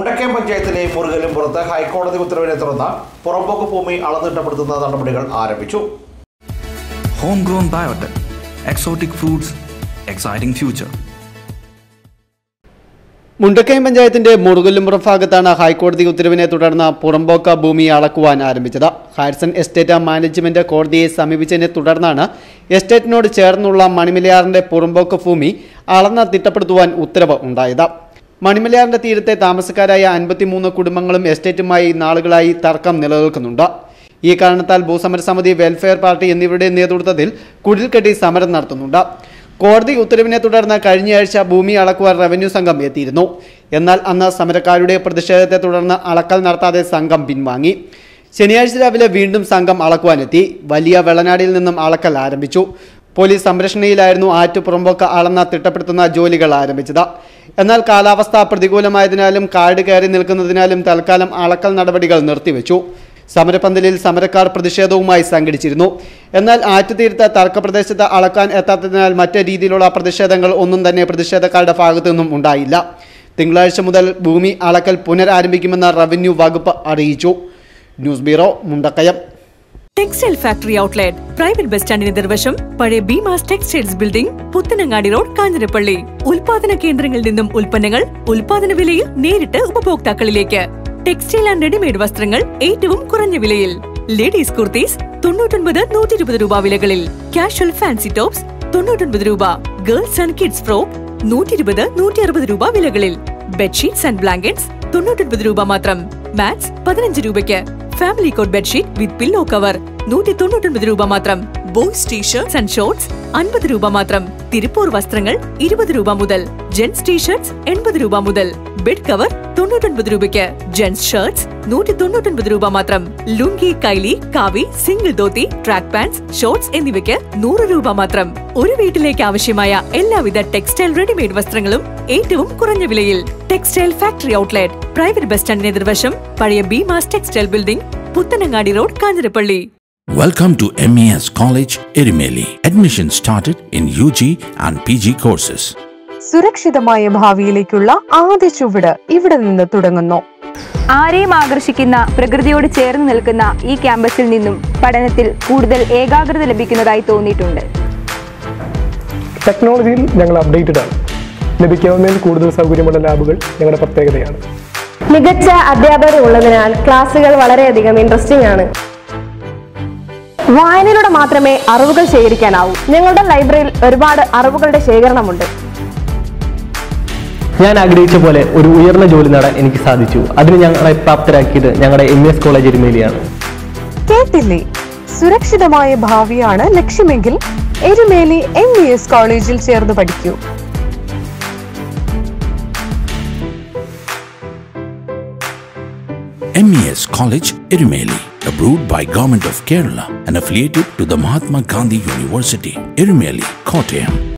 മുണ്ടക്കയം പഞ്ചായത്തിലെ മുറുകലും പുറത്ത് ഹൈക്കോടതി ഉത്തരവിനെ തുടർന്ന് പുറമ്പോക്ക് ഭൂമി അളന്നിട്ടപ്പെടുത്തുന്ന നടപടികൾ ആരംഭിച്ചു Homegrown biotech, exotic fruits, exciting future. Mundakayam പഞ്ചായത്തിന്റെ മുറുകല്ലുംപുറം ഭാഗത്താണ് ഹൈക്കോടതി ഉത്തരവിനെ തുടർന്ന് പുറമ്പോക്ക ഭൂമി അളക്കുവാൻ ആരംഭിച്ചത് ഹാരിസൺ എസ്റ്റേറ്റ് മാനേജ്മെന്റ് കോടതിയെ സമീപിച്ചതിനെ തുടർന്നാണ് എസ്റ്റേറ്റിനോട് ചേർന്നുള്ള മണിമലയാറിന്റെ പുറമ്പോക്ക് ഭൂമി അളന്ന് തിട്ടപ്പെടുത്തുവാൻ ഉത്തരവ് ഉണ്ടായത് മണിമലയാറിന്റെ തീരത്തെ താമസക്കാരായ അൻപത്തിമൂന്ന് കുടുംബങ്ങളും എസ്റ്റേറ്റുമായി നാളുകളായി തർക്കം നിലനിൽക്കുന്നുണ്ട് ഈ കാരണത്താൽ ഭൂസമര സമിതി വെൽഫെയർ പാർട്ടി എന്നിവരുടെ നേതൃത്വത്തിൽ കുടിൽ കെട്ടി സമരം നടത്തുന്നുണ്ട് കോടതി ഉത്തരവിനെ തുടർന്ന് കഴിഞ്ഞയാഴ്ച ഭൂമി അളക്കുവാൻ റവന്യൂ സംഘം എത്തിയിരുന്നു എന്നാൽ അന്ന് സമരക്കാരുടെ പ്രതിഷേധത്തെ തുടർന്ന് അളക്കൽ നടത്താതെ സംഘം പിൻവാങ്ങി ശനിയാഴ്ച രാവിലെ വീണ്ടും സംഘം അളക്കുവാനെത്തി വലിയ വെള്ളനാടിൽ നിന്നും അളക്കൽ ആരംഭിച്ചു പോലീസ് സംരക്ഷണയിലായിരുന്നു ആറ്റു പുറമ്പോക്ക് അളന്ന തിട്ടപ്പെടുത്തുന്ന ജോലികൾ ആരംഭിച്ചത് എന്നാൽ കാലാവസ്ഥ പ്രതികൂലമായതിനാലും കാട് കയറി നിൽക്കുന്നതിനാലും തൽക്കാലം അളക്കൽ നടപടികൾ നിർത്തിവെച്ചു സമരപന്തലിൽ സമരക്കാർ പ്രതിഷേധവുമായി സംഘടിച്ചിരുന്നു എന്നാൽ ആറ്റുതീരത്ത് തർക്കപ്രദേശത്ത് അളക്കാൻ എത്താത്തതിനാൽ മറ്റു രീതിയിലുള്ള പ്രതിഷേധങ്ങൾ ഒന്നും തന്നെ പ്രതിഷേധക്കാരുടെ ഭാഗത്തു നിന്നും ഉണ്ടായില്ല തിങ്കളാഴ്ച മുതൽ ഭൂമി അളക്കൽ പുനരാരംഭിക്കുമെന്ന് റവന്യൂ വകുപ്പ് അറിയിച്ചു news bureau Mundakayam textile factory outlet private bus സ്റ്റാൻഡിന് നിർവശം പഴയ Beemas textiles building Puthanangadi road Kanjirappally ഉൽപാദന കേന്ദ്രങ്ങളിൽ നിന്നും ഉൽപ്പന്നങ്ങൾ ഉൽപാദന വിലയിൽ നേരിട്ട് ഉപഭോക്താക്കളിലേക്ക് ടെക്സ്റ്റൈൽ ആൻഡ് റെഡിമെയ്ഡ് വസ്ത്രങ്ങൾ ഏറ്റവും കുറഞ്ഞ വിലയിൽ ലേഡീസ് കുർത്തീസ് തൊണ്ണൂറ്റൊൻപത് നൂറ്റി ഇരുപത് രൂപ വിലകളിൽ കാഷ്വൽ ഫാൻസി ടോപ്സ് തൊണ്ണൂറ്റൊൻപത് രൂപ ഗേൾസ് ആൻഡ് കിഡ്സ് ഫ്രോക്ക് നൂറ്റി ഇരുപത് നൂറ്റി അറുപത് രൂപ വിലകളിൽ ബെഡ്ഷീറ്റ്സ് ആൻഡ് ബ്ലാങ്കറ്റ്സ് തൊണ്ണൂറ്റൊൻപത് രൂപ മാത്രം മാറ്റ്സ് പതിനഞ്ച് രൂപയ്ക്ക് family cot bedsheet with pillow cover നൂറ്റി തൊണ്ണൂറ്റൊൻപത് രൂപ മാത്രം ബോയ്സ് ടീഷർട്സ് ആൻഡ് ഷോർട്സ് അൻപത് രൂപ മാത്രം തിരുപ്പൂർ വസ്ത്രങ്ങൾ ഇരുപത് രൂപ മുതൽ ജെന്റ്സ് ടീഷർട്സ് എൺപത് രൂപ മുതൽ ബെഡ് കവർ തൊണ്ണൂറ്റൊൻപത് രൂപയ്ക്ക് ജെന്റ്സ് ഷർട്സ് നൂറ്റി തൊണ്ണൂറ്റൊൻപത് രൂപ മാത്രം ലുങ്കി കൈലി കാവി single dhoti track pants shorts എന്നിവയ്ക്ക് നൂറ് രൂപ മാത്രം ഒരു വീട്ടിലേക്ക് ആവശ്യമായ എല്ലാവിധ ടെക്സ്റ്റൈൽ റെഡിമെയ്ഡ് വസ്ത്രങ്ങളും ഏറ്റവും കുറഞ്ഞ വിലയിൽ textile factory outlet private bus സ്റ്റാൻഡിന് എതിർവശം പഴയ Bimas textile building Puthanangadi road Kanjirappally Welcome to MES College, Erimeli. Admission started in UG and PG courses. സുരക്ഷിതമായ ഭാവിയിലേക്കുള്ള ആദ്യ ചുവട് ഇവിടെ നിന്ന് തുടങ്ങുന്നു ആരെയും ആകർഷിക്കുന്ന പ്രകൃതിയോട് ചേർന്ന് നിൽക്കുന്ന ഈ ക്യാമ്പസിൽ നിന്നും പഠനത്തിൽ കൂടുതൽ ഏകാഗ്രത ലഭിക്കുന്നതായി തോന്നിയിട്ടുണ്ട് ടെക്നോളജിയിൽ ഞങ്ങൾ അപ്ഡേറ്റഡ് ആണ് ലഭിക്കാവുന്നതിൽ കൂടുതൽ സൗകര്യമുള്ള ലാബുകൾ ഞങ്ങളുടെ പ്രത്യേകതയാണ് മികച്ച അധ്യാപകർ ഉള്ളതിനാൽ ക്ലാസുകൾ വളരെയധികം ഇൻട്രസ്റ്റിംഗ് ആണ് വായനയിലൂടെ മാത്രമേ അറിവുകൾ ശേഖരിക്കാനാവൂ ഞങ്ങളുടെ ലൈബ്രറിയിൽ ഒരുപാട് അറിവുകളുടെ ശേഖരണമുണ്ട് ഞാൻ ആഗ്രഹിച്ച പോലെ ഒരു ഉയർന്ന ജോലി നേടാൻ എനിക്ക് സാധിച്ചു അതിന് ഞങ്ങളെ പ്രാപ്തരാക്കിയത് ഞങ്ങളുടെ എം എസ് കോളേജ് എരുമേലിയാണ് കേട്ടില്ലേ സുരക്ഷിതമായ ഭാവിയാണ് ലക്ഷ്യമെങ്കിൽ എരുമേലി എം ഇ എസ് കോളേജിൽ ചേർന്ന് പഠിക്കൂ MES College, Erimeli. Approved by Government of Kerala and affiliated to the Mahatma Gandhi University, Erimeli, Kottayam.